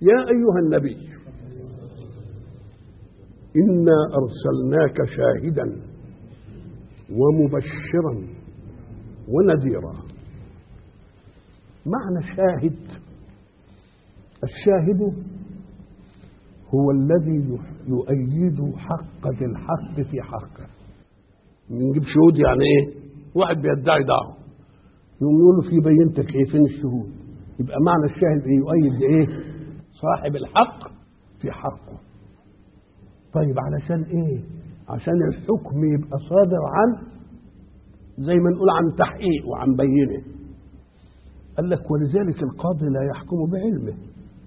يا أيها النبي إنا أرسلناك شاهدا ومبشرا ونذيرا معنى شاهد الشاهد هو الذي يؤيد حق ذي الحق في حقه نجيب شهود يعني ايه واحد بيدعي دعوه يقوم يقول له في بينتك ايه فين الشهود يبقى معنى الشاهد ايه يؤيد ايه صاحب الحق في حقه طيب علشان ايه عشان الحكم يبقى صادر عن زي ما نقول عن تحقيق وعن بينه قال لك ولذلك القاضي لا يحكم بعلمه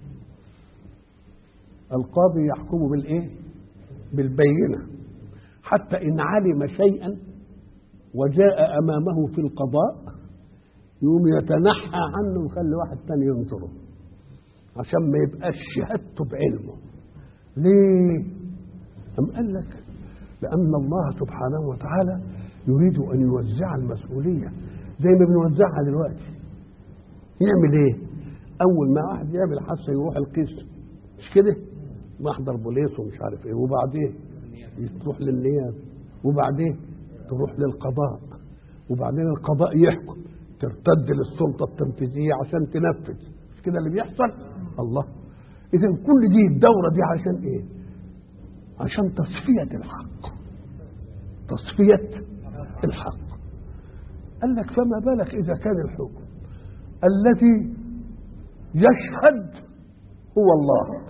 القاضي يحكم بالايه بالبينه حتى ان علم شيئا وجاء امامه في القضاء يقوم يتنحى عنه ويخلي واحد تاني ينظره عشان ما يبقاش شهادته بعلمه ليه أم قال لك لأن الله سبحانه وتعالى يريد أن يوزع المسؤولية زي ما بنوزعها دلوقتي يعمل ايه اول ما واحد يعمل حادثه يروح القسم مش كده محضر بوليس ومش عارف ايه وبعدين تروح للنيابه وبعدين تروح للقضاء وبعدين القضاء يحكم ترتد للسلطه التنفيذيه عشان تنفذ مش كده اللي بيحصل الله اذا كل دي الدوره دي عشان ايه عشان تصفيه الحق تصفيه الحق قال لك فما بالك اذا كان الحكم الذي يشهد هو الله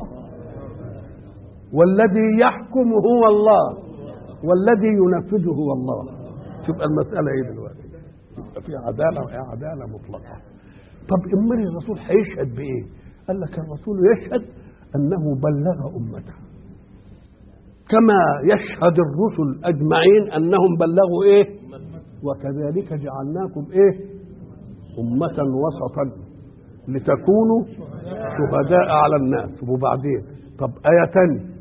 والذي يحكم هو الله والذي ينفذ هو الله تبقى المسألة ايه دلوقتي يبقى في عدالة وهي عدالة مطلقة طب امال الرسول هيشهد بايه قال لك الرسول يشهد انه بلغ امته كما يشهد الرسل اجمعين انهم بلغوا ايه وكذلك جعلناكم ايه أمة وسطا لتكونوا شهداء على الناس وبعدين طب آية تانية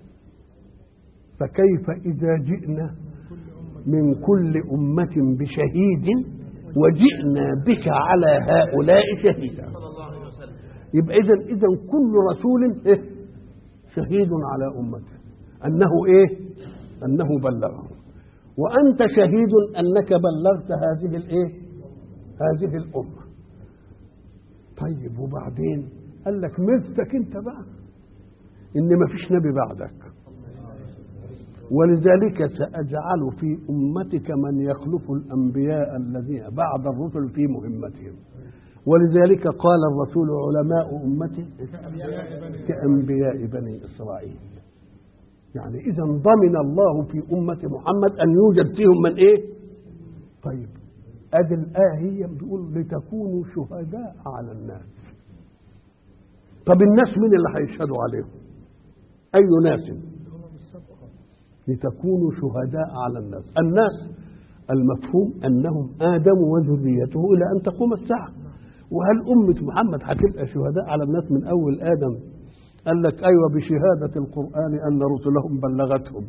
فكيف إذا جئنا من كل أمة بشهيد وجئنا بك على هؤلاء شهيدا يبقى إذا إذا كل رسول إيه؟ شهيد على أمته أنه إيه؟ أنه بلغهم وأنت شهيد أنك بلغت هذه الإيه؟ هذه الأمة طيب وبعدين قال لك ملتك انت بقى ان ما فيش نبي بعدك ولذلك سأجعل في أمتك من يخلف الأنبياء الذين بعد الرسل في مهمتهم ولذلك قال الرسول علماء أمتي كأنبياء بني إسرائيل يعني إذا ضمن الله في أمة محمد أن يوجد فيهم من إيه طيب ادي الايه هي بتقول لتكونوا شهداء على الناس طب الناس مين اللي هيشهدوا عليهم اي ناس لتكونوا شهداء على الناس الناس المفهوم انهم ادم وذريته الى ان تقوم الساعه وهل امه محمد هتبقى شهداء على الناس من اول ادم قال لك ايوه بشهاده القران ان رسلهم بلغتهم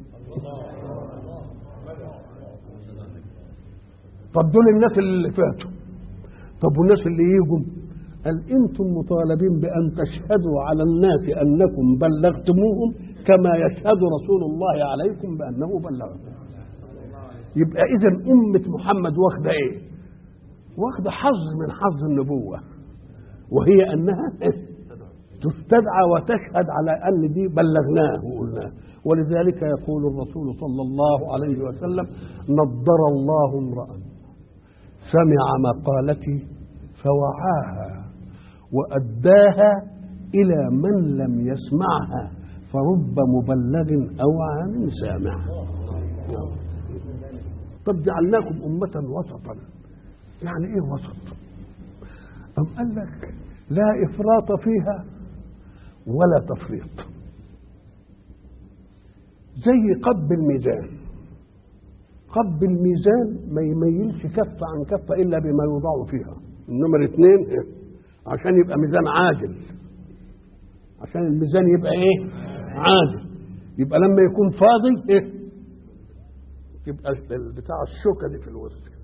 طب دول الناس اللي فاتوا طب والناس اللي يجوا قال انتم مطالبين بان تشهدوا على الناس انكم بلغتموهم كما يشهد رسول الله عليكم بانه بلغكم يبقى اذا امه محمد واخده ايه واخده حظ من حظ النبوه وهي انها تستدعى وتشهد على ان دي بلغناه وقلناه ولذلك يقول الرسول صلى الله عليه وسلم نضر الله امرأ سمع مقالتي فوعاها وأداها إلى من لم يسمعها فرب مبلغ أوعى من سامع طب جعلناكم أمة وسطا يعني إيه وسط أم قال لك لا إفراط فيها ولا تفريط زي قب الميزان قب الميزان ما يميلش كفة عن كفة إلا بما يوضع فيها النمر اثنين عشان يبقى ميزان عادل عشان الميزان يبقى ايه عادل يبقى لما يكون فاضي ايه يبقى بتاع الشوكة دي في الوسط